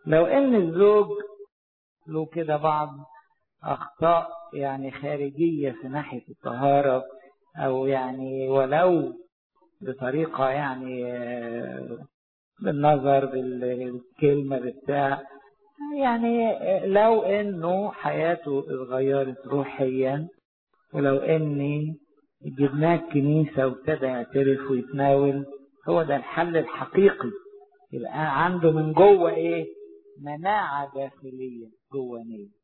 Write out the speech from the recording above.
لو ان الزوج له كده بعض اخطاء يعني خارجية في ناحية الطهارة او يعني ولو بطريقة يعني بالنظر بالكلمة بالبتاع يعني لو انه حياته اتغيرت روحيا ولو اني جبناه الكنيسة وابتدى يعترف ويتناول هو ده الحل الحقيقي يبقى عنده من جوه ايه مناعة داخلية جوانية